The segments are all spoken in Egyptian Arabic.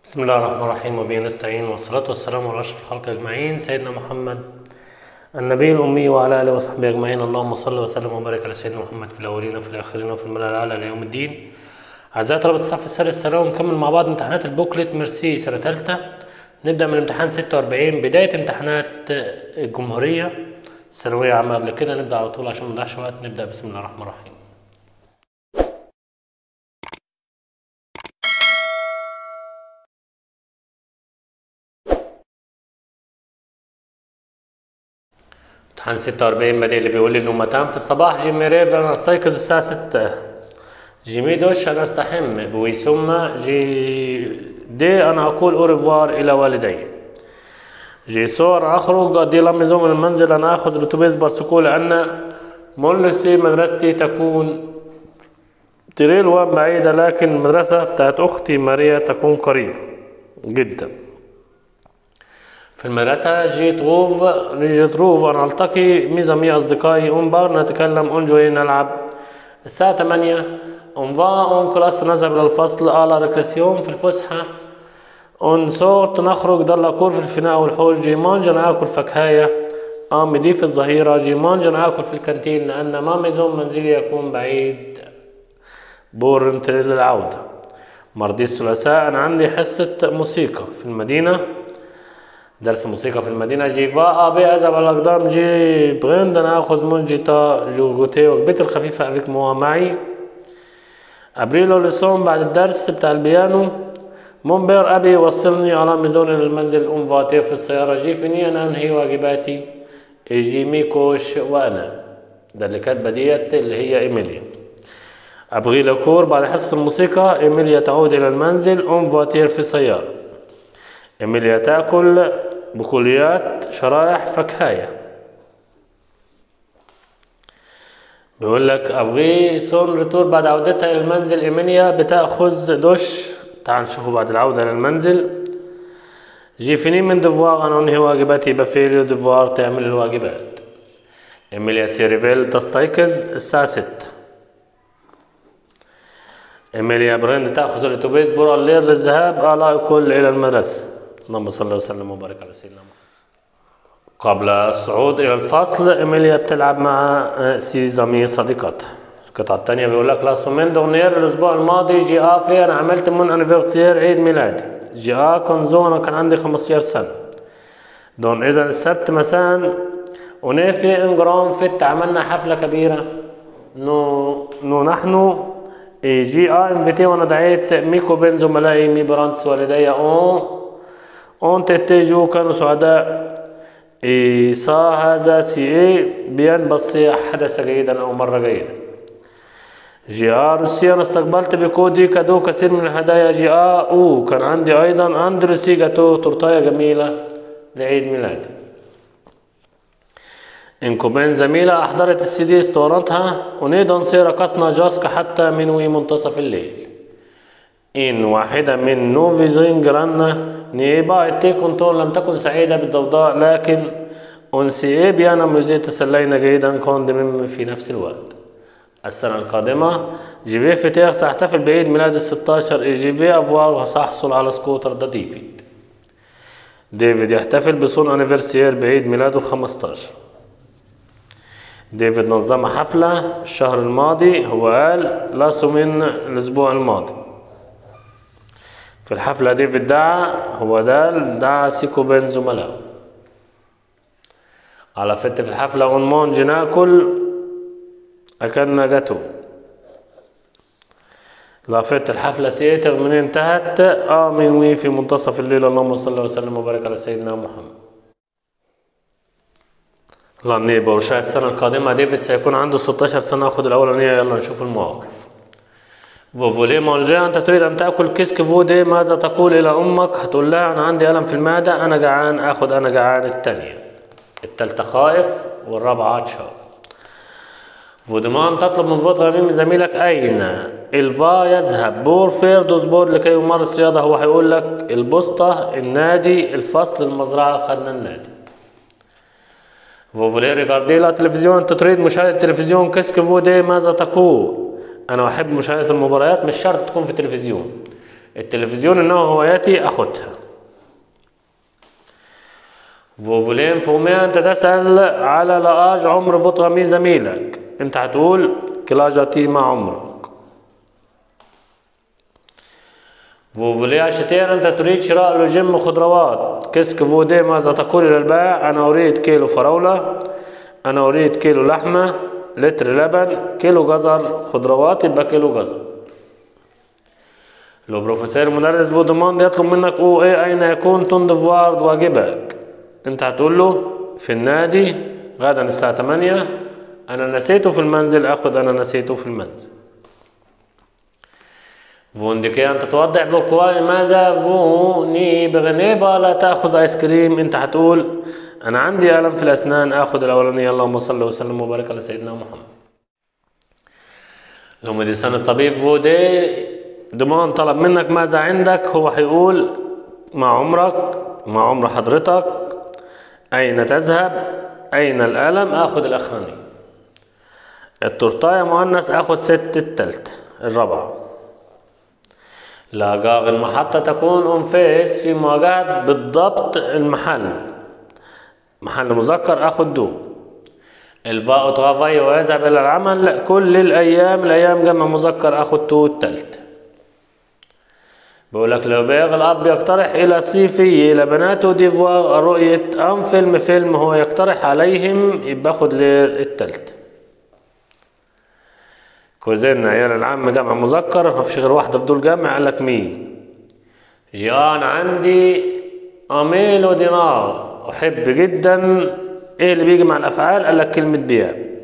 بسم الله الرحمن الرحيم وبه نستعين والصلاة والسلام على أشرف الخلق أجمعين سيدنا محمد النبي الأمي وعلى آله وصحبه أجمعين اللهم صل وسلم وبارك على سيدنا محمد في الأولين وفي الآخرين وفي الملأ الأعلى إلى يوم الدين أعزائي طلبة الصف السادس الثانوي نكمل مع بعض امتحانات البوكلت ميرسي سنة تالتة نبدأ من امتحان 46 بداية امتحانات الجمهورية ثانوية عامة قبل كده نبدأ على طول عشان ما نضيعش وقت نبدأ بسم الله الرحمن الرحيم امتحان 46 بدأ اللي بيقول لي انه متى في الصباح جيمي ريف انا استيقظ الساعة 6 جيمي دوش انا استحم بوي ثم جي دي انا اقول اوريفوار الى والدي جي سور اخرج اقضي لمزوم من المنزل انا اخذ الاتوبيس بارسكو لان مولسي مدرستي تكون تريل وان بعيدة لكن المدرسة بتاعت اختي ماريا تكون قريبة جدا في المدرسة جيت روف جيت روف أنا ألتقي ميزامي أصدقائي أنبار نتكلم أنجوي نلعب الساعة 8 أون فا أون كلاس نذهب إلى الفصل على ريكريسيون في الفسحة أون صوت نخرج ضل أكل في الفناء والحوش جي مانجا ناكل فكهاية آمدي في الظهيرة جي مانجا ناكل في الكانتين لأن ما ميزون منزلي يكون بعيد بور للعودة مرضي الثلاثاء أنا عندي حصة موسيقى في المدينة درس موسيقى في المدينة جي فا أبي أذهب على الأقدام جي بغند أنا أخذ من جيتا جوغوتي وجبتي الخفيفة أفيك موا معي أبريلو لسون بعد الدرس بتاع البيانو منبر أبي يوصلني على ميزون المنزل أم فاتي في السيارة جي فيني أنا أنهي واجباتي يجي ميكوش وأنا ده اللي كاتبة ديت اللي هي إيميليا أبغي لكور بعد حصة الموسيقى إيميليا تعود إلى المنزل أم فاتير في السيارة إيميليا تأكل بكليات شرائح فكهاية بيقول لك أبغي سون ريتور بعد عودتها إلى المنزل إيميليا بتأخذ دش تعال نشوفه بعد العودة للمنزل جي فيني من دفوار أنا أنهي واجباتي بفيليو دفوار تعمل الواجبات إيميليا سيريفيل تستيقظ الساعة ستة إيميليا بريند تأخذ الأتوبيس برا الليل للذهاب على كل إلى المدرسة اللهم صل وسلم وبارك على سيدنا محمد قبل الصعود إلى الفصل إيميليا بتلعب مع سي زميل صديقتها القطعة التانية بيقول لك لا سومين دونير الأسبوع الماضي جي آ في أنا عملت من أنيفرسير عيد ميلادي جي آ كونزو أنا كان عندي 15 سنة دون إذا السبت مساء ونافي إنجرام فت عملنا حفلة كبيرة نو نو نحن جي آ انفيتي وأنا دعيت ميكو بين زملائي مي برانتس والدي أون اون تتجو كانوا سعداء إيه صا هذا سي اي بيان بصي حدث جيدا او مرة جيدا جي ا روسيا انا استقبلت بكودي كادو كثير من الهدايا جي ا او كان عندي ايضا اندروسي جاتو تورتايه جميلة لعيد ميلادي انكوبين زميلة احضرت السي دي اسطوانتها ونيدون سي رقصنا جاسك حتى منوي منتصف الليل إن واحدة من نوفي زينجرانا نيبا إتي كنتون لم تكن سعيدة بالضوضاء لكن أنسي بيانا موزي تسلينا جيدا كوندمم في نفس الوقت السنة القادمة جيفي فتير سأحتفل بعيد ميلاد الستاشر جيفي أفوار وسأحصل على سكوتر دا ديفيد ديفيد يحتفل بصون أنيفرسير بعيد ميلاده الخمستاشر ديفيد نظم حفلة الشهر الماضي هو قال لاسو من الأسبوع الماضي في الحفلة ديفيد دعا هو دال دعا سيكو بين زملائه على فت في الحفلة عنوان ناكل أكلنا جاتو لافت الحفلة سيتر من انتهت آمن وي في منتصف الليل اللهم صل وسلم وبارك على سيدنا محمد الله برشا السنة القادمة ديفيد سيكون عنده 16 سنة خد الأولانية يلا نشوف المواقف فولي مانجي أنت تريد أن تأكل كيسك فودي ماذا تقول إلى أمك هتقول لها أنا عندي ألم في المعدة أنا جعان أخد أنا جعان التانية التالتة خائف والرابعة عطشان فودمان تطلب من فوت غميم زميلك أين الفا يذهب بور فيردوس بور لكي يمارس رياضة هو هيقول لك البسطة النادي الفصل المزرعة خدنا النادي فوفولي ريغاردي لا تلفزيون أنت تريد مشاهدة التلفزيون كيسك فودي ماذا تقول أنا أحب مشاهدة المباريات مش شرط تكون في التلفزيون التلفزيون إنه هوايتي أخذها فوفولين فومي أنت تسأل على لآج عمر فوتغامي زميلك أنت هتقول كلاجاتي مع عمرك فوفولي أشتير أنت تريد شراء لجم خضروات كسك فودي ماذا تقول للبائع أنا أريد كيلو فراولة أنا أريد كيلو لحمة لتر لبن كيلو جزر خضروات يبقى كيلو جزر لو بروفيسور مدرس فودمان يطلب منك او ايه اين يكون تندفوارد واجبك انت هتقول له في النادي غدا الساعة 8 انا نسيته في المنزل اخذ انا نسيته في المنزل فوندكي أنت توضح بكوا لماذا فوني بغنيبة لا تأخذ آيس كريم أنت هتقول أنا عندي ألم في الأسنان آخذ الأولانية اللهم صل وسلم وبارك على سيدنا محمد لو مدرسان الطبيب فودي ضمان طلب منك ماذا عندك هو هيقول مع عمرك مع عمر حضرتك أين تذهب أين الألم آخذ الأخراني التورتاية مؤنث آخذ ست التالتة الرابعة لاقاغ المحطة تكون أنفاس في مواجهة بالضبط المحل محل مذكر أخذ دو الفاء تغافي ويذهب إلى العمل كل الأيام الأيام جمع مذكر أخذ تو التالت بقول لك لو بيغ الأب يقترح إلى صيفي إلى بناته ديفوار رؤية أم فيلم فيلم هو يقترح عليهم يبقى خد التالت كوزين عيال العم جمع مذكر ما فيش غير واحدة في دول جمع قال لك مين جيان عندي أميل دينار أحب جدا إيه اللي بيجي مع الأفعال قال لك كلمة بيان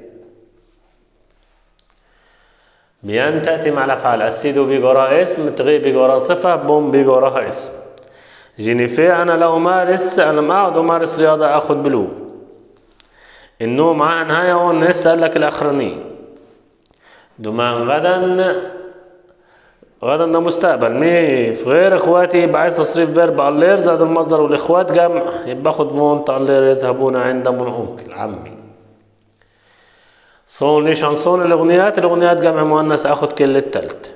بيان تأتي مع الأفعال السيدو بيجي وراها اسم تغي بيجي وراها صفة بوم بيجي وراها اسم جينيفي أنا لا أمارس أنا ما أقعد أمارس رياضة أخذ بلو النوم معاه نهاية والناس قال لك الأخرانية دومان غدا غدا ده مستقبل مي في غير اخواتي يبقى عايز تصريف فيرب اللير زاد المصدر والاخوات جمع يبقى خد مونت اللير يذهبون عند من انكل عمي صون لي شانسون الاغنيات الاغنيات جمع مؤنث اخد كل التالت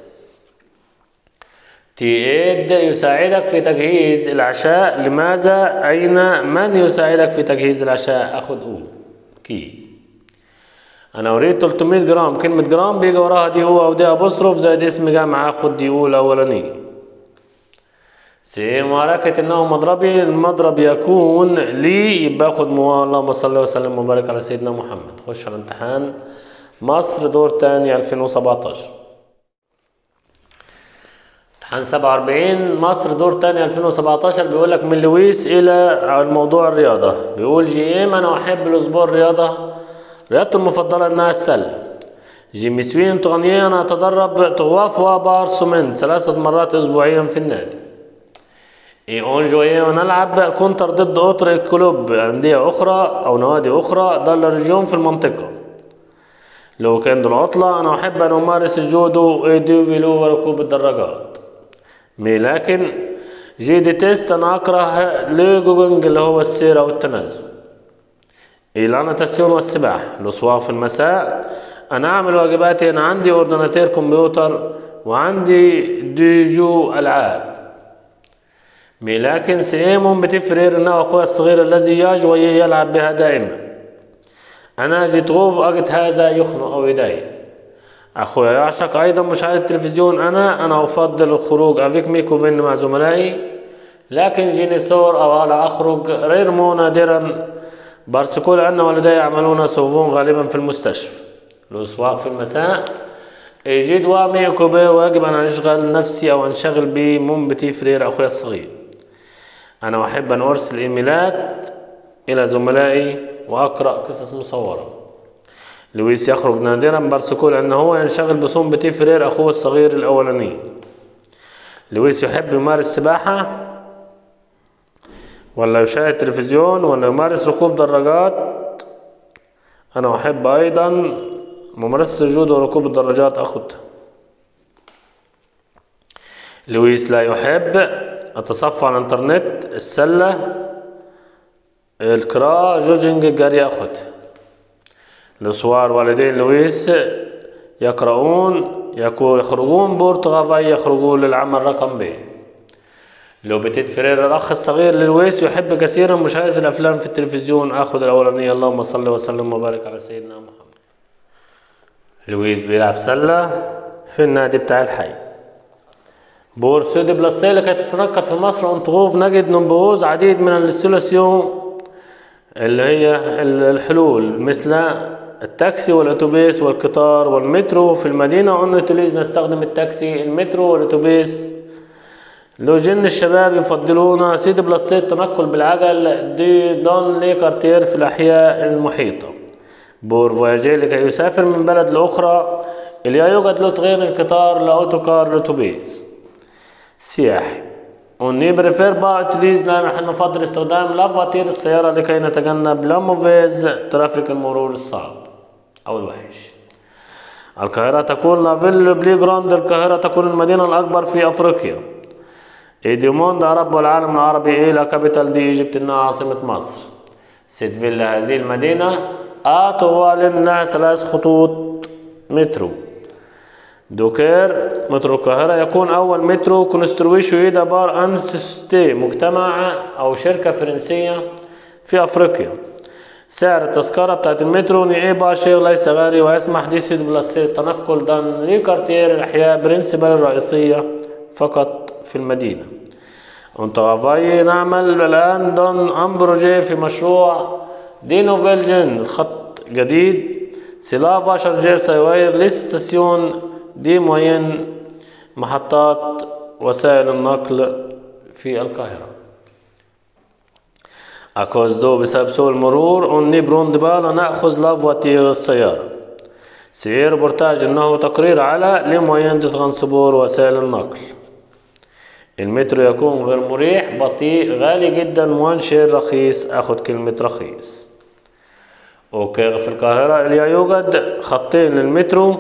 تيد يساعدك في تجهيز العشاء لماذا أين من يساعدك في تجهيز العشاء أخذ أو كي أنا أريد 300 جرام كلمة جرام بيجي وراها دي هو أو دي أبوستروف زائد اسم جامعة أخذ دي أو الأولانية سي معركة إنه مضربي المضرب يكون لي يبقى أخذ مو اللهم صل وسلم وبارك على سيدنا محمد خش على امتحان مصر دور تاني 2017 امتحان 47 مصر دور تاني 2017 بيقول لك من لويس الى الموضوع الرياضه بيقول جي ام انا احب الاسبوع الرياضه رياضتي المفضله انها السله جي مسوين تغنية انا اتدرب طواف وبارسومنت ثلاثة مرات اسبوعيا في النادي اي اون جوية ونلعب كونتر ضد اوتر كلوب اندية اخرى او نوادي اخرى ضل الرجيون في المنطقة لو كان دول عطلة انا احب ان امارس الجودو ايديو فيلو وركوب الدراجات مي لكن جي دي تيست انا اكره لوجوجنج اللي هو السير او التنزل إيلانا تسيون والسباحة الأسواق في المساء أنا أعمل واجباتي أنا عندي أوردناتير كمبيوتر وعندي ديجو ألعاب مي لكن سيمون بتفرير إنه أخوي الصغير الذي يجوي يلعب بها دائما أنا جيت غوف أجد هذا يخنق أو يضايق أخويا يعشق أيضا مشاهدة التلفزيون أنا أنا أفضل الخروج أفيك ميكو بين مع زملائي لكن جيني صور أو أنا أخرج غير مو نادرا بارسكول أن والدي يعملون سوفون غالبا في المستشفى الأسواق في المساء يجد وامي كوبي ويجب أن أشغل نفسي أو أنشغل بمنبتي فرير أخوي الصغير أنا أحب أن أرسل إيميلات إلى زملائي وأقرأ قصص مصورة لويس يخرج نادرا بارسكول أنه هو ينشغل بصوم بتي فرير أخوه الصغير الأولاني لويس يحب يمارس سباحة ولا يشاهد تلفزيون ولا يمارس ركوب دراجات أنا أحب أيضا ممارسة الجودو وركوب الدراجات أخذ لويس لا يحب التصفح على الانترنت السلة القراءة جوجينج جاري أخذ لصوار والدين لويس يقرؤون يخرجون بورتغافي يخرجون للعمل رقم ب لو بتيت فريرا الأخ الصغير للويس يحب كثيرا مشاهدة الأفلام في التلفزيون آخذ الأولانية اللهم صل وسلم وبارك على سيدنا محمد لويس بيلعب سلة في النادي بتاع الحي بورسود بلاسيه لكي تتنقل في مصر أنطغوف نجد نمبوز عديد من السولاسيون اللي هي الحلول مثل التاكسي والأتوبيس والقطار والمترو في المدينة أن توليز نستخدم التاكسي المترو والأتوبيس لو جن الشباب يفضلون سيدي بلاسيه التنقل بالعجل دي دون لي كارتير في الأحياء المحيطة بور فواجي لكي يسافر من بلد لأخرى اللي يوجد له تغيير القطار لأوتوكار لأتوبيس سياحي وني بريفير با اتليز لا نحن نفضل استخدام لا فواتير السيارة لكي نتجنب لا موفيز ترافيك المرور الصعب أو الوحش القاهرة تكون لا فيل بلي جراند القاهرة تكون المدينة الأكبر في أفريقيا إيديوموند عرب والعالم العربي إلى كابيتال دي إيجيبت إنها عاصمة مصر سيت فيلا هذه المدينة أطول لها ثلاث خطوط مترو دوكير مترو القاهرة يكون أول مترو كونسترويشو إيدا بار أنسستي مجتمع أو شركة فرنسية في أفريقيا سعر التذكرة بتاعت المترو نيعي باشر ليس غالي ويسمح ديسيد بلاسير التنقل دان لي كارتير الأحياء برنسبل الرئيسية فقط في المدينة ونتغافاي نعمل الآن دون أمبروجي في مشروع دي نوفيل جن الخط جديد سلافا شارجير سيوير لستاسيون دي موين محطات وسائل النقل في القاهرة أكوز دو بسبب سوء المرور أني بروندبالا نأخذ لافواتير السيارة سير بورتاج أنه تقرير على لموين تغنصبور وسائل النقل المترو يكون غير مريح بطيء غالي جدا منشر رخيص أخذ كلمة رخيص أوكي في القاهرة اللي يوجد خطين للمترو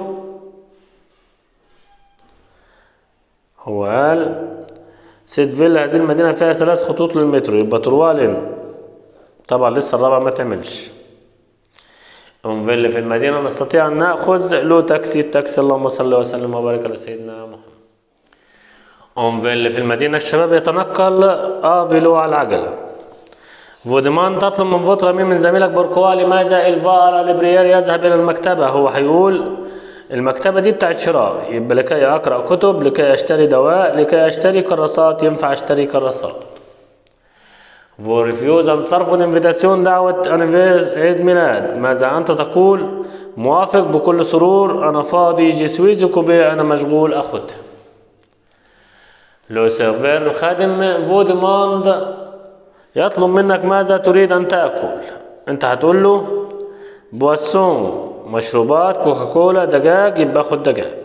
هو قال سيد فيلا هذه المدينة فيها ثلاث خطوط للمترو يبقى تروالين طبعا لسه الرابع ما تعملش أم فيلا في المدينة نستطيع أن نأخذ له تاكسي التاكسي اللهم صل وسلم وبارك على سيدنا محمد أم فيلا في المدينة الشباب يتنقل آفيلو على العجلة فودمان تطلب من فوت غميم من زميلك بوركوا لماذا الفار لبريير يذهب إلى المكتبة هو هيقول المكتبة دي بتاعت شراء يبقى لكي أقرأ كتب لكي أشتري دواء لكي أشتري كراسات ينفع أشتري كراسات وريفيوز أن ترفض انفيتاسيون دعوة أنيفير عيد ميلاد ماذا أنت تقول موافق بكل سرور أنا فاضي جسويزي كوبي أنا مشغول أخد لو سيرفير خادم فودماند يطلب منك ماذا تريد أن تأكل أنت هتقول له بواسون مشروبات كوكاكولا دجاج يبقى خد دجاج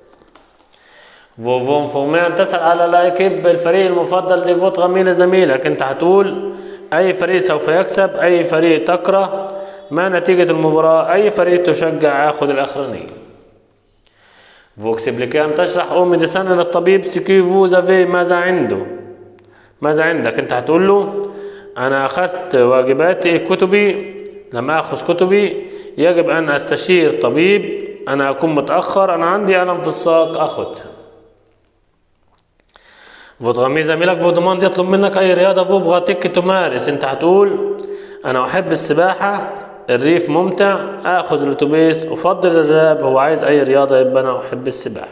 فوفون فومان تسأل على لايكيب الفريق المفضل لفوت غمي لزميلك انت هتقول اي فريق سوف يكسب اي فريق تكره ما نتيجة المباراة اي فريق تشجع اخذ الاخرانية فوكسبليكي ان تشرح او ميديسان للطبيب سكي فو زافي ماذا عنده ماذا عندك انت هتقول له انا اخذت واجباتي كتبي لم اخذ كتبي يجب ان استشير طبيب انا اكون متاخر انا عندي الم في الساق اخذ فوتغمي زميلك فودوماند يطلب منك اي رياضه فو بغاتك تمارس انت هتقول انا احب السباحه الريف ممتع اخذ الاتوبيس افضل الراب هو عايز اي رياضه يبقى انا احب السباحه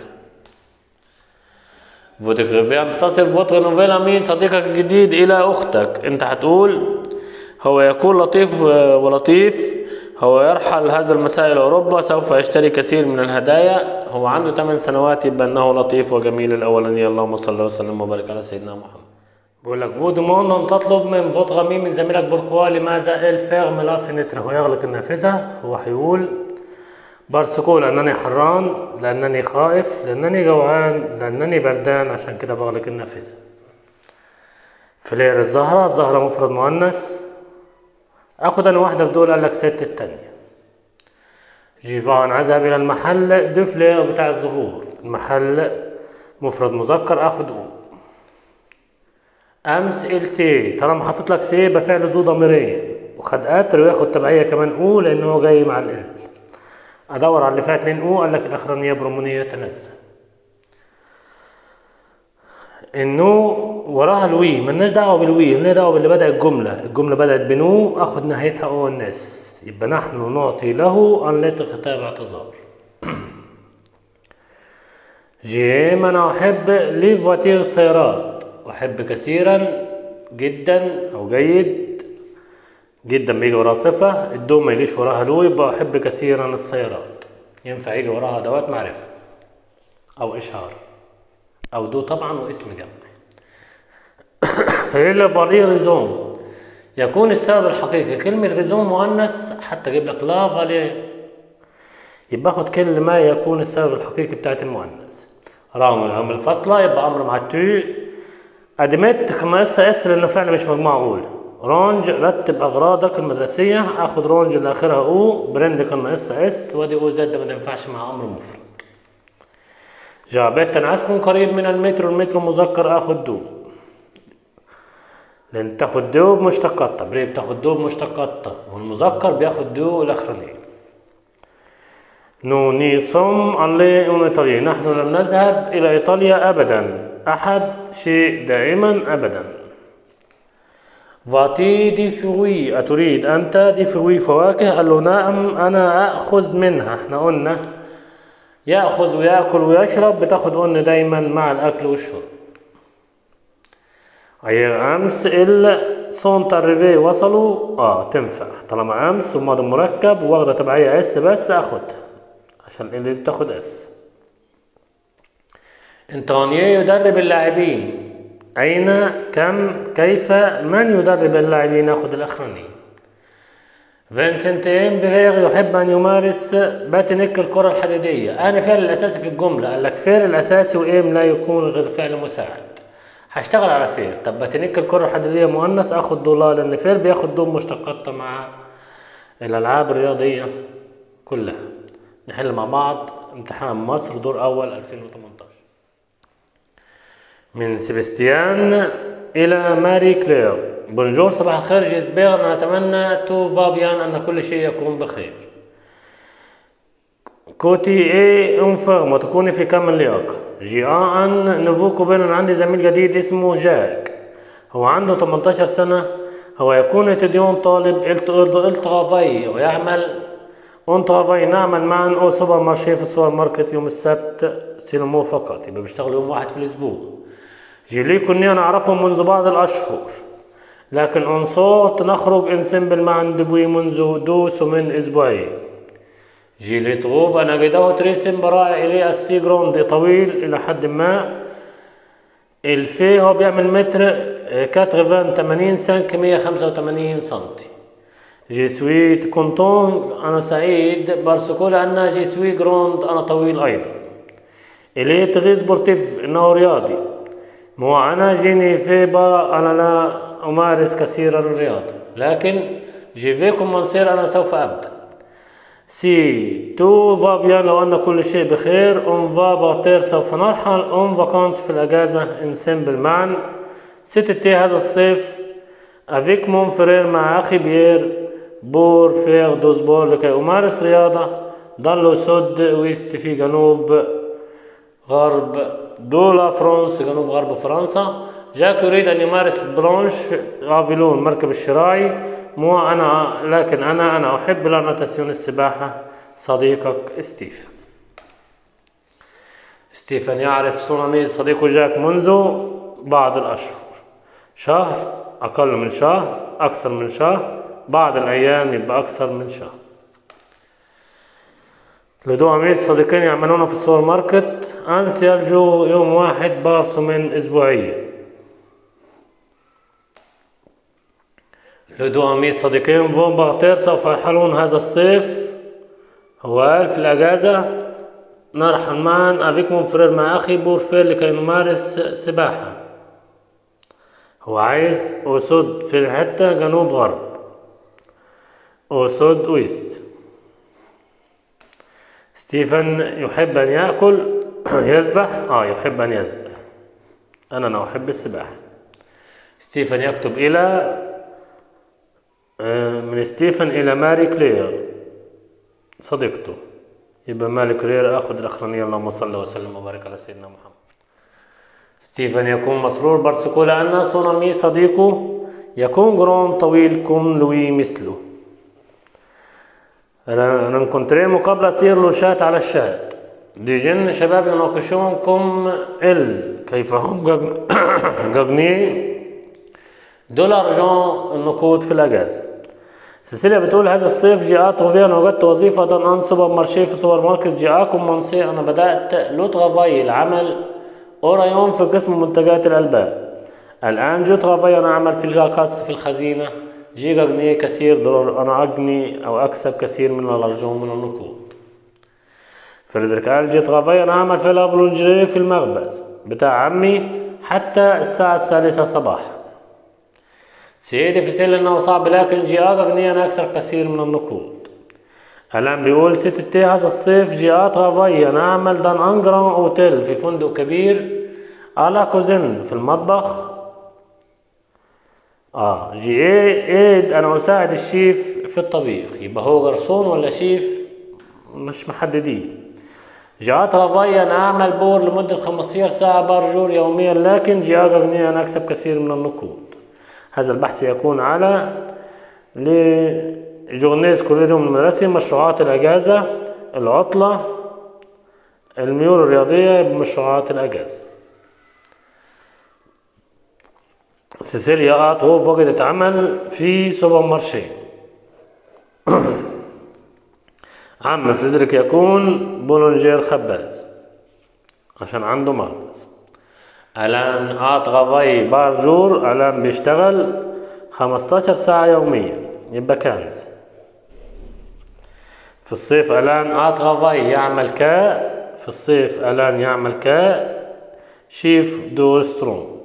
فوتوغرافي أن تصل فوتو نوفيلا مين صديقك الجديد إلى أختك أنت هتقول هو يكون لطيف ولطيف هو يرحل هذا المساء إلى أوروبا سوف يشتري كثير من الهدايا هو عنده 8 سنوات يبقى أنه لطيف وجميل الأولانية اللهم صل وسلم وبارك على سيدنا محمد بقول لك فو دوموند تطلب من فوت غمي من زميلك بوركوا لماذا الفيرم لا فينتر هو يغلق النافذة هو هيقول بارسكو لأنني حران لأنني خائف لأنني جوعان لأنني بردان عشان كده بغلق النافذة فلير الزهرة الزهرة مفرد مؤنث اخد انا واحدة في دول قال لك ست التانية جيفان اذهب الى المحل دو فلير بتاع الزهور المحل مفرد مذكر اخد او امس ال سي طالما حاطط لك سي بفعل ذو ضميرين وخد اتر وياخد تبعية كمان او لان هو جاي مع ال ادور على اللي فيها اتنين او قال لك الاخرانية برمونية تنزل النو وراها الوي ملناش دعوه بالوي لنا دعوه باللي بدا الجمله الجمله بدات بنو اخد نهايتها او الناس يبقى نحن نعطي له ان لا خطاب اعتذار جيم انا احب لي فواتير السيارات احب كثيرا جدا او جيد جدا بيجي وراها صفة الدو ما يجيش وراها لو يبقى احب كثيرا السيارات ينفع يجي وراها ادوات معرفة او اشهار او دو طبعا واسم جمع هي فالي ريزون يكون السبب الحقيقي كلمة ريزون مؤنث حتى اجيب لك لا فالي يبقى اخد كل ما يكون السبب الحقيقي بتاعت المؤنث رغم عمل الفصلة يبقى امر مع التو ادمت كما اس اس لانه فعلا مش مجموعة اولى رونج رتب اغراضك المدرسية اخد رونج اللي اخرها او برند كما اس اس وادي او زد ما تنفعش مع امر مفرد جابت انا اسكن قريب من المترو المترو مذكر اخد دو لان تاخد دو بمشتقاتها بري بتاخد دو بمشتقاتها والمذكر بياخد دو الاخرانية نو ني سوم ألي اون إيطاليا نحن لم نذهب إلى إيطاليا أبدا أحد شيء دائما أبدا فاتي دي فروي أتريد أنت دي فروي فواكه قال له نعم أنا أخذ منها احنا قلنا يأخذ ويأكل ويشرب بتاخد قلنا دايما مع الأكل والشرب أيام أمس ال سونت أريفي وصلوا اه تنفع طالما أمس وماضي مركب واخدة تبعية اس بس أخدها عشان اللي بتاخد اس انطونيو يدرب اللاعبين أين كم كيف من يدرب اللاعبين ناخد الأخراني فينسنت إمبيغ يحب أن يمارس باتنيك الكرة الحديدية أنا فعل الأساسي في الجملة قال لك فعل الأساسي وإيم لا يكون غير فعل مساعد هشتغل على فير طب باتنيك الكرة الحديدية مؤنث اخد دولار لان فير بياخد دول مشتقاتها مع الالعاب الرياضية كلها نحل مع بعض امتحان مصر دور اول 2018 من سيبستيان الى ماري كلير بونجور صباح الخير جيزبير انا اتمنى تو فابيان ان كل شيء يكون بخير كوتي اي انفرم وتكوني في كامل لياقة جي ان نوفو كوبين أنا عندي زميل جديد اسمه جاك هو عنده 18 سنة هو يكون اتديون طالب الترافاي ويعمل اون ترافاي نعمل معا او سوبر مارشي في السوبر ماركت يوم السبت سينمو فقط يبقى بيشتغل يوم واحد في الاسبوع جيلي كوني انا اعرفهم منذ بعض الاشهر لكن انصوت نخرج انسمبل معا دبوي منذ دوس من اسبوعين جي لي تروف انا جده تريسم براء الي السي جروند طويل الى حد ما الفي هو بيعمل متر 80 80 سنك 185 سنتي جي سوي كونتون انا سعيد بارسكو لان جي سوي جروند انا طويل ايضا الي تغي سبورتيف انه رياضي مو انا جيني في با انا لا امارس كثيرا الرياضه لكن جي في كومنسير انا سوف ابدا سي تو فا بيان لو أن كل شيء بخير اون فا باتير سوف نرحل اون فاكانس في الأجازة انسمبل معا ست تي هذا الصيف افيك مون فرير مع أخي بيير بور فيغ دوزبور لكي أمارس رياضة ضلوا سد ويست في جنوب غرب دولا فرنسا جنوب غرب فرنسا جاك يريد أن يمارس بلانش غافلون مركب الشراعي مو أنا لكن أنا أنا أحب لاناتاسيون السباحة صديقك ستيفن ستيفن يعرف سونامي صديقه جاك منذ بعض الأشهر شهر أقل من شهر أكثر من شهر بعض الأيام يبقى أكثر من شهر لدو عميس صديقين يعملون في السوبر ماركت أنس يلجو يوم واحد بارسو من أسبوعيا لدو عميس صديقين فون بغتير سوف يرحلون هذا الصيف هو قال في الأجازة نرحل معا أفيك مون مع أخي بورفير لكي نمارس سباحة هو عايز أسود في الحتة جنوب غرب أسود ويست ستيفن يحب أن يأكل يسبح آه يحب أن يسبح أنا أنا أحب السباحة ستيفن يكتب إلى من ستيفن إلى ماري كلير صديقته يبقى ماري كلير أخذ الأخرانية اللهم صل وسلم وبارك على سيدنا محمد ستيفن يكون مسرور بارسكو لأن سونامي صديقه يكون جرون طويل كم لوي مثله رنكونتري مقابلة تصير له شات على الشات دي جن شباب يناقشونكم ال كيف هم جاجني دولار جون النقود في الأجازة سيسيليا بتقول هذا الصيف جاءت وفيا وجدت وظيفة دان أن سوبر مارشي في سوبر ماركت جاءكم منصي أنا بدأت لوت غافاي العمل أورايون في قسم منتجات الألبان الآن جوت غافاي أنا أعمل في الجاكاس في الخزينة جيجا جنيه كثير دولار أنا أجني أو أكسب كثير من الأرجون من النقود فريدريك قال جيت غافاي أنا أعمل في الأبلونجري في المخبز بتاع عمي حتى الساعة الثالثة صباحا سيدي في سل انه صعب لكن جياغ اغنيا انا اكثر كثير من النقود الان بيقول ست تي هذا الصيف جيات غافاي انا اعمل دان انجران اوتيل في فندق كبير على كوزن في المطبخ اه جي ايه ايد انا اساعد الشيف في الطبيخ يبقى هو غرسون ولا شيف مش محددين جاءت غافاي انا اعمل بور لمدة 15 ساعة بارجور يوميا لكن جياغ اغنيا انا اكسب كثير من النقود هذا البحث يكون على لجورنيز كل يوم المدرسي مشروعات الأجازة العطلة الميول الرياضية بمشروعات الأجازة سيسيليا أعطوف وجدت عمل في سوبر مارشي عم فريدريك يكون بولونجير خباز عشان عنده مخبز الان قعد غافاي بارجور الان بيشتغل 15 ساعة يوميا يبقى كنز في الصيف الان قعد غافاي يعمل كا في الصيف الان يعمل كا شيف دور سترون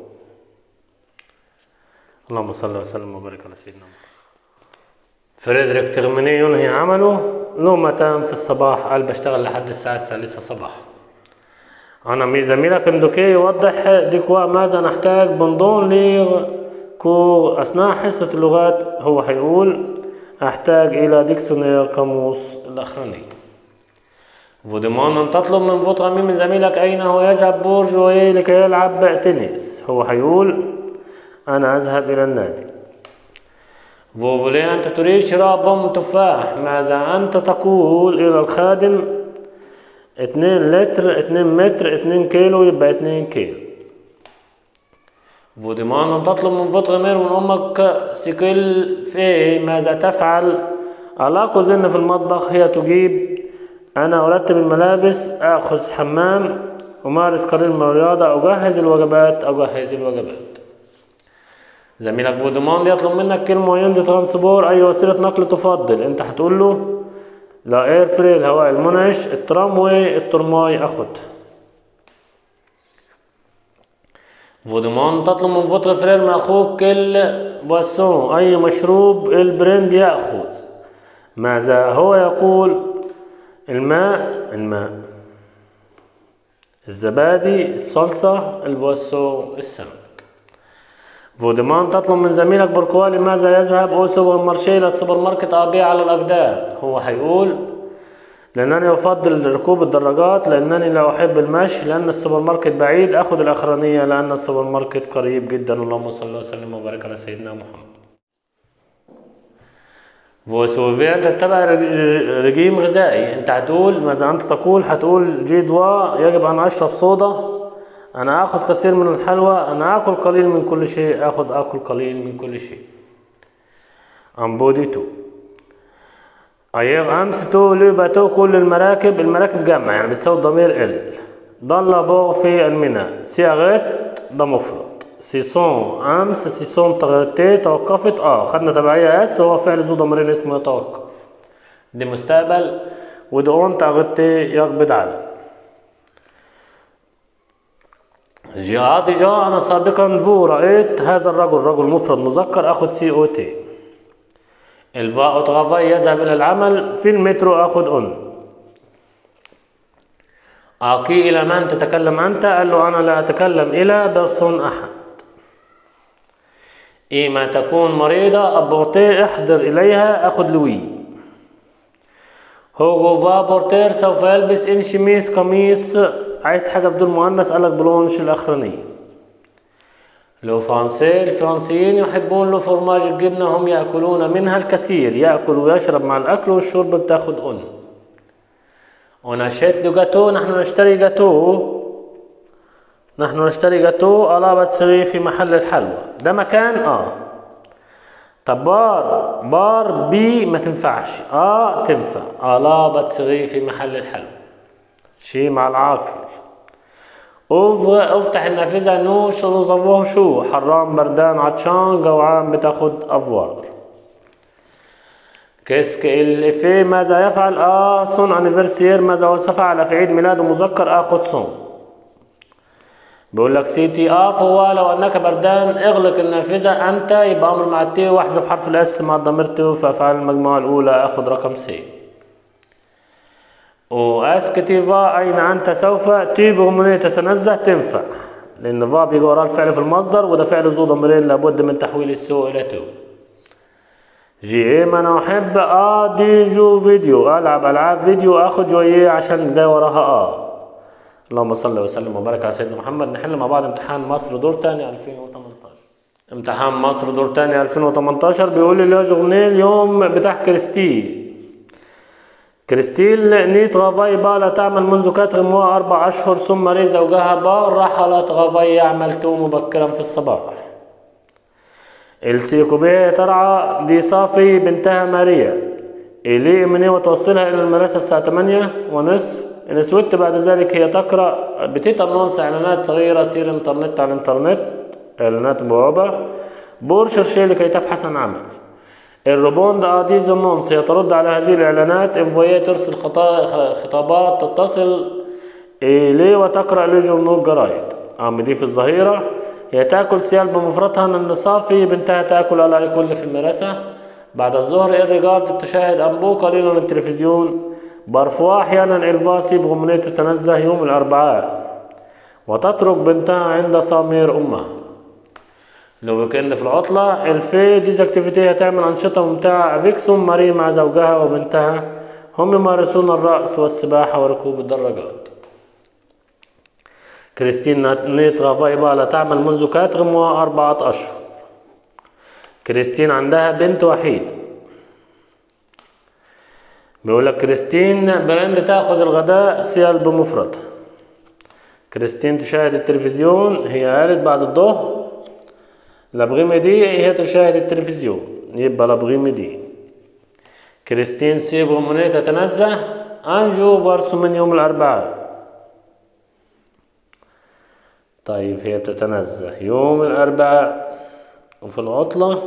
اللهم صل وسلم وبارك على سيدنا محمد فريدريك تغمني ينهي عمله نومة في الصباح قال بشتغل لحد الساعة الثالثة صباحا أنا مي زميلك اندوكي يوضح ديكوا ماذا نحتاج بنضون لي كور أثناء حصة اللغات هو هيقول أحتاج إلى ديكسونير قاموس الأخراني فوديمون أن تطلب من فوتغامي من زميلك أين هو يذهب بورجوي لكي يلعب تنس هو هيقول أنا أذهب إلى النادي فوفولي أنت تريد شراء بوم تفاح ماذا أنت تقول إلى الخادم اتنين لتر اتنين متر اتنين كيلو يبقى اتنين كيلو فوديمان تطلب من فوتغمير من أمك سيكل في ماذا تفعل علاقة زن في المطبخ هي تجيب أنا أرتب الملابس أخذ حمام أمارس قليل من الرياضة أجهز الوجبات أجهز الوجبات زميلك فوديمان يطلب منك كلمة يندي ترانسبور أي وسيلة نقل تفضل أنت هتقول له لا اير فري الهواء المنعش الترامواي الترماي اخد فودمان تطلب من فوتر فرير من اخوك البواسون اي مشروب البرند ياخذ ماذا هو يقول الماء الماء الزبادي الصلصة البواسون السمك فودمان تطلب من زميلك بركوالي ماذا يذهب أو سوبر مارشي للسوبر ماركت أبيع على الأقدام هو هيقول لأنني أفضل ركوب الدراجات لأنني لا أحب المشي لأن السوبر ماركت بعيد أخذ الأخرانية لأن السوبر ماركت قريب جدا اللهم صل وسلم وبارك على سيدنا محمد فوسوفيا تتبع رجيم غذائي انت هتقول ماذا انت تقول هتقول جي دوا يجب ان اشرب صودا انا اخذ كثير من الحلوى انا اكل قليل من كل شيء اخذ اكل قليل من كل شيء امبودي تو ايغ امس تو لبتو كل المراكب المراكب جمع يعني بتساوي ضمير ال ضل بوغ في الميناء سياغيت ده مفرد سيسون امس سيسون تغتي توقفت اه خدنا تبعية اس هو فعل ذو ضميرين اسمه يتوقف دي مستقبل ودي اون تغتي يقبض على جاء جاء أنا سابقا فو رأيت هذا الرجل رجل مفرد مذكر أخذ سي أو تي الفاء تغافاي يذهب إلى العمل في المترو أخذ أن أقي إلى من تتكلم أنت قال له أنا لا أتكلم إلى بيرسون أحد إيما تكون مريضة أبورتي احضر إليها أخذ لوي هوجو فا بورتير سوف يلبس إن شميس قميص عايز حاجة بدون مؤنث قالك بلونش الأخرانية لو فرنسي الفرنسيين يحبون لو فرماج الجبنة هم يأكلون منها الكثير يأكل ويشرب مع الأكل والشرب بتاخد أن ونشيت دو جاتو نحن نشتري جاتو نحن نشتري جاتو قلابة صغير في محل الحلوى ده مكان اه طب بار بار بي ما تنفعش اه تنفع قلابة صغير في محل الحلوى شي مع العاقل اوفر افتح النافذة نو شو زووه شو حرام بردان عطشان جوعان بتاخد افوار كيسك الافيه ماذا يفعل اه صون انيفرسير ماذا وسفعل في عيد ميلاده مذكر اخد صون بيقول لك سي تي اف هو لو انك بردان اغلق النافذة انت يبقى امر مع التي واحذف حرف الاس مع الضمير تو في افعال المجموعة الاولى اخد رقم سي واسكتيفا اين انت سوف تي بغمنية تتنزه تنفع لان فا بيجي وراه الفعل في المصدر وده فعل ذو ضميرين لابد من تحويل السو الى تو جي ام انا احب اه دي جو فيديو العب العاب فيديو اخد جويه عشان جاي وراها اه اللهم صل وسلم وبارك على سيدنا محمد نحل مع بعض امتحان مصر دور تاني 2018 امتحان مصر دور تاني 2018 بيقول لي لا جورنيه اليوم بتاع كريستي كريستيل نيت غافاي بالا تعمل منذ كاتر موا أربع أشهر ثم ري زوجها با رحلت غافاي يعمل تو مبكرا في الصباح السيكوبية ترعى دي صافي بنتها ماريا إلي مني وتوصلها إلى المدرسة الساعة 8 ونصف إن سويت بعد ذلك هي تقرأ بتتنونس إعلانات صغيرة سير إنترنت على الإنترنت إعلانات بوابة بورشر لكي تبحث عن عمل الروبوند ادي زمونس هي ترد على هذه الاعلانات انفويه ترسل خطا- خطابات تتصل اليه وتقرا له جورنال جرايد عم دي في الظهيره هي تاكل سيال بمفردها ان صافي بنتها تاكل على الكل في المدرسه بعد الظهر إيريغارد تشاهد أنبو قليلا التلفزيون بارفوا أحيانا إلفاسي بغمنية تتنزه يوم الأربعاء وتترك بنتها عند صامير أمها لو ويكند في العطلة الفي ديزاكتيفيتي هتعمل أنشطة ممتعة فيكسون ماري مع زوجها وبنتها هم يمارسون الرقص والسباحة وركوب الدراجات كريستين نيت غافايبالا تعمل منذ كاتغم وأربعة أشهر كريستين عندها بنت وحيد بيقول لك كريستين براند تاخذ الغداء سيال بمفرد كريستين تشاهد التلفزيون هي قالت بعد الظهر لابغيمي دي هي تشاهد التلفزيون يبقى لابغيمي دي كريستين سيبو مني تتنزه أنجو برسو من يوم الأربعاء طيب هي بتتنزه يوم الأربعاء وفي العطلة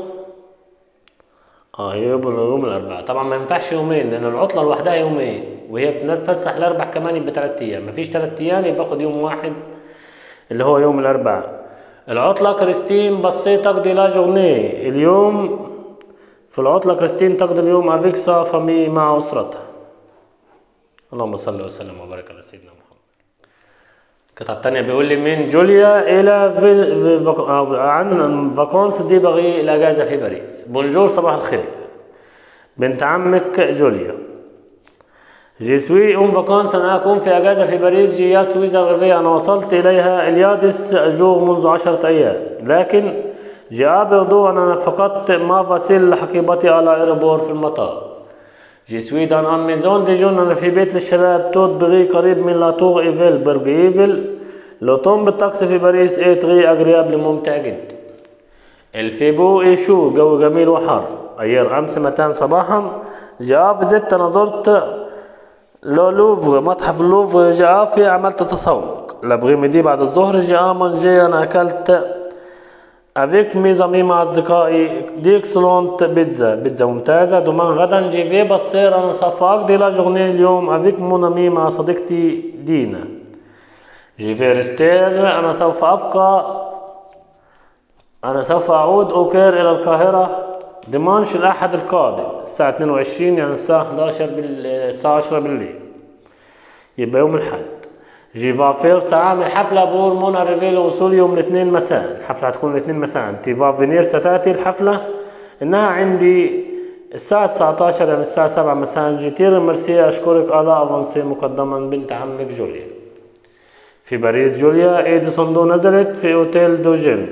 اه هي يوم يوم الأربعاء طبعا ما ينفعش يومين لأن العطلة لوحدها يومين وهي بتتفسح الأربع كمان يبقى تلات أيام مفيش تلات أيام يبقى باخد يوم واحد اللي هو يوم الأربعاء العطلة كريستين بصيت تقضي لا جورني اليوم في العطلة كريستين تقضي اليوم افيك سا فامي مع أسرتها اللهم صل وسلم وبارك على سيدنا محمد القطعة التانية بيقول لي من جوليا إلى في في فاك... أو عن فاكونس دي بغي الأجازة في باريس بونجور صباح الخير بنت عمك جوليا جي سوي اون فاكونس انا اكون في اجازه في باريس جي يا سويزا غربية انا وصلت اليها اليادس جور منذ عشرة ايام لكن جاء بردو انا فقدت ما فاسيل حقيبتي على ايربور في المطار جي سوي دان ان ميزون دي جون انا في بيت للشباب توت بغي قريب من لاتور ايفل برج ايفل لو توم بالطقس في باريس اي تغي اغريابل ممتع جدا الفيبو ايشو جو جميل وحار اير امس متان صباحا جاء في زدت انا زرت لو لوفر متحف اللوفر جاء في عملت تسوق لابغيمي دي بعد الظهر جاء مانجي انا اكلت افيك ميزامي مع اصدقائي دي اكسلونت بيتزا بيتزا ممتازه دومان غدا جي في بصير انا سوف اقضي لا جورني اليوم افيك مونامي مع صديقتي دينا جي في ريستير انا سوف ابقى انا سوف اعود اوكير الى القاهره ديمانش الأحد القادم الساعة 22 يعني الساعة 11 بال... الساعة 10 بالليل يبقى يوم الأحد جي فافير سأعمل حفلة بور مونا ريفيل وصول يوم الاثنين مساء الحفلة هتكون الاثنين مساء تي فافينير ستأتي الحفلة إنها عندي الساعة 19 يعني الساعة 7 مساء جيتير ميرسي أشكرك ألا أفونسي مقدما بنت عمك جوليا في باريس جوليا إيديسون دو نزلت في أوتيل دوجين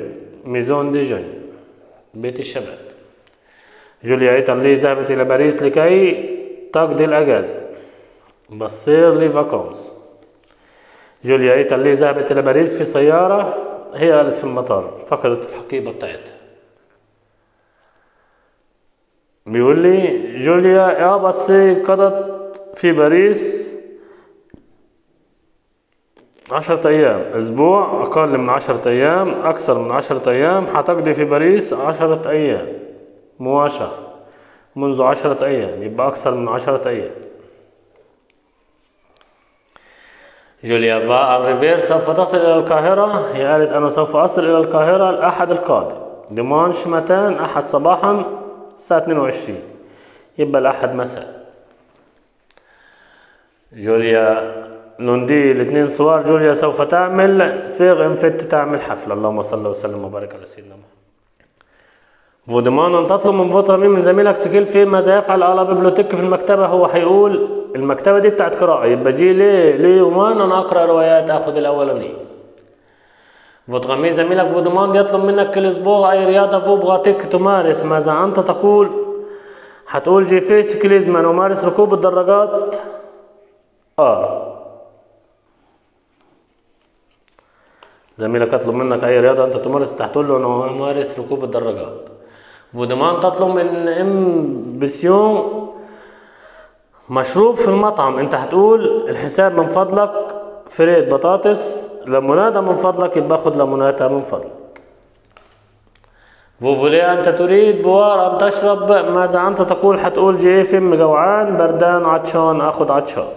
ميزون دي جون بيت الشباب جوليا إيطالي ذهبت إلى باريس لكي تقضي الأجازة بصير لي فاكونس جوليا إيطالي ذهبت إلى باريس في سيارة هي قالت في المطار فقدت الحقيبة بتاعتها بيقول لي جوليا يا بس قضت في باريس عشرة أيام أسبوع أقل من عشرة أيام أكثر من عشرة أيام هتقضي في باريس عشرة أيام مواشاة منذ عشرة أيام يبقى أكثر من عشرة أيام جوليا فا ريفير سوف تصل إلى القاهرة هي قالت أنا سوف أصل إلى القاهرة الأحد القادم ديمانش متان أحد صباحا الساعة 22 يبقى الأحد مساء جوليا لوندي الاثنين صور جوليا سوف تعمل فيغ انفت تعمل حفلة اللهم صل وسلم وبارك على سيدنا محمد فودمان أن تطلب من فترة مين من زميلك سجل في ماذا يفعل على بيبليوتيك في المكتبة هو هيقول المكتبة دي بتاعت قراءة يبقى جي ليه ليه يومان أنا أقرأ روايات أخذ الأولانية فوتغمي زميلك فودمان يطلب منك كل أسبوع أي رياضة فو بغاتيك تمارس ماذا أنت تقول هتقول جي في سكليزمان أمارس ركوب الدراجات آه زميلك يطلب منك أي رياضة أنت تمارس هتقول له أنا أمارس ركوب الدراجات فودمان تطلب من ام بسيون مشروب في المطعم انت هتقول الحساب من فضلك فريت بطاطس ليمونادة من فضلك يبقى خد ليمونادة من فضلك فوفولي أنت تريد بوار أم تشرب ماذا أنت تقول حتقول جي فم جوعان بردان عطشان أخذ عطشان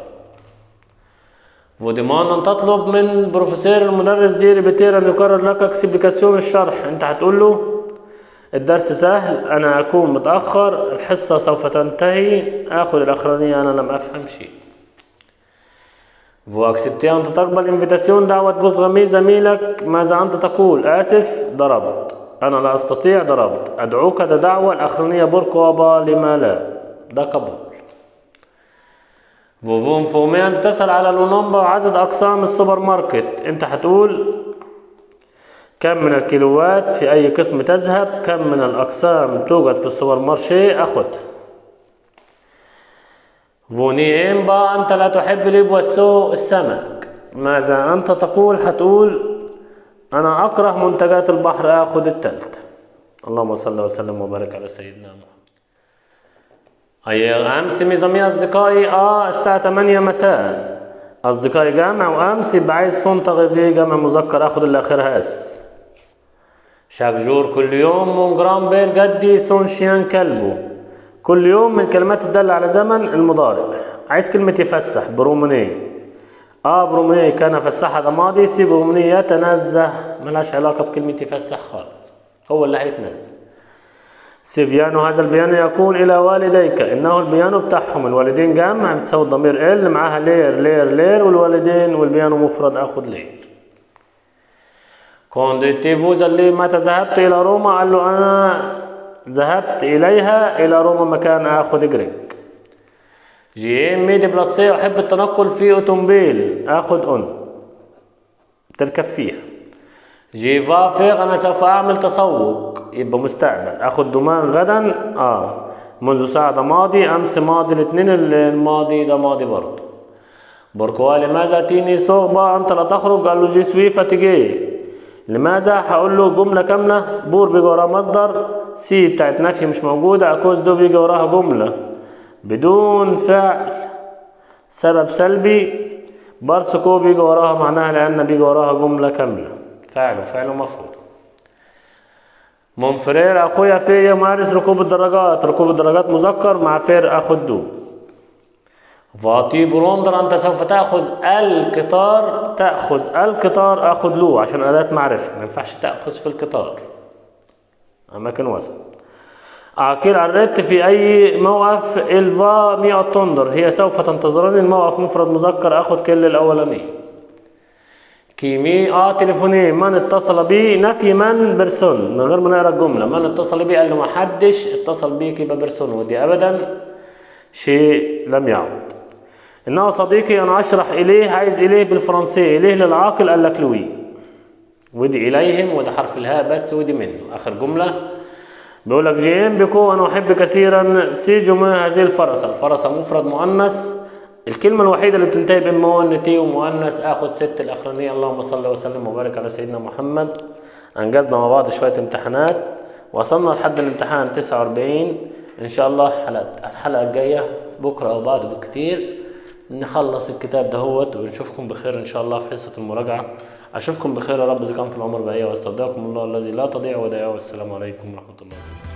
وديمان أن تطلب من بروفيسور المدرس دي ريبيتير أن يكرر لك اكسبليكاسيون الشرح أنت هتقول له الدرس سهل أنا أكون متأخر الحصة سوف تنتهي آخذ الأخرانية أنا لم أفهم شيء فو أكسبتي أنت تقبل انفيتاسيون دعوة بوزغمي زميلك ماذا أنت تقول آسف ضربت أنا لا أستطيع ضربت أدعوك ده دعوة الأخرانية بركوبة لما لا ده قبول فوفون فومي أنت تسأل على لونومبا وعدد أقسام السوبر ماركت أنت هتقول كم من الكيلوات في أي قسم تذهب كم من الأقسام توجد في السوبر مارشي أخذ فوني إمبا أنت لا تحب لب والسوء السمك ماذا أنت تقول حتقول أنا أكره منتجات البحر أخذ التالت اللهم صل وسلم وبارك على سيدنا محمد أي أمس ميزامي أصدقائي آه الساعة 8 مساء أصدقائي جامع وأمس يبقى عايز صنطغي في جمع مذكر أخذ اللي آخرها اس شاك جور كل يوم مون جرام بير جدي سون شيان كلبه كل يوم من كلمات تدل على زمن المضارع عايز كلمة يفسح بروموني اه بروموني كان فسح هذا ماضي سي بروموني يتنزه ملهاش علاقة بكلمة يفسح خالص هو اللي هيتنزه سي بيانو هذا البيانو يكون إلى والديك إنه البيانو بتاعهم الوالدين جمع بتساوي الضمير ال معاها لير لير لير والوالدين والبيانو مفرد أخذ لير كونديتيفوز اللي متى ذهبت إلى روما قال له أنا ذهبت إليها إلى روما مكان آخذ جريك جي ام ميدي بلاسي أحب التنقل في أوتومبيل آخذ أون تركب فيها جي فافيغ أنا سوف أعمل تسوق يبقى مستقبل أخذ دومان غدا آه منذ ساعة ده ماضي أمس ماضي الاثنين الماضي ده ماضي برضه بركوا لماذا تيني صغبة أنت لا تخرج قال له جي سوي فتجي لماذا هقول له جملة كاملة بور بيجي وراها مصدر سي بتاعت نفي مش موجودة أكوز دو بيجي وراها جملة بدون فعل سبب سلبي بارسكو بيجي وراها معناها لأن بيجي وراها جملة كاملة فعل وفعل مفروض منفرير أخويا في يمارس ركوب الدراجات ركوب الدراجات مذكر مع فير أخد دو فاتي بروندر أنت سوف تأخذ القطار تأخذ القطار أخذ له عشان أداة معرفة ما ينفعش تأخذ في القطار أماكن وسط عقيل عرت في أي موقف الفا مئة تندر هي سوف تنتظرني الموقف مفرد مذكر أخذ كل الأولانية كيمي اه تليفوني من اتصل بي نفي من بيرسون من غير ما نقرا الجمله من اتصل بي قال له ما حدش اتصل بيك يبقى بيرسون ودي ابدا شيء لم يعد انه صديقي انا اشرح اليه عايز اليه بالفرنسي اليه للعاقل قال لك لوي ودي إليهم وده حرف الهاء بس ودي منه آخر جملة بيقول لك جيم بكو أنا أحب كثيرا سيجو ما هذه الفرسة الفرسة مفرد مؤنث الكلمة الوحيدة اللي بتنتهي بمو ان تي ومؤنث اخد ست الاخرانية اللهم صل وسلم وبارك على سيدنا محمد انجزنا مع بعض شوية امتحانات وصلنا لحد الامتحان 49 ان شاء الله حلقة الحلقة الجاية بكرة او بعد بكتير نخلص الكتاب دهوت ونشوفكم بخير ان شاء الله في حصة المراجعة اشوفكم بخير يا رب اذا كان في العمر بقية واستودعكم الله الذي لا تضيع ودائعه والسلام عليكم ورحمة الله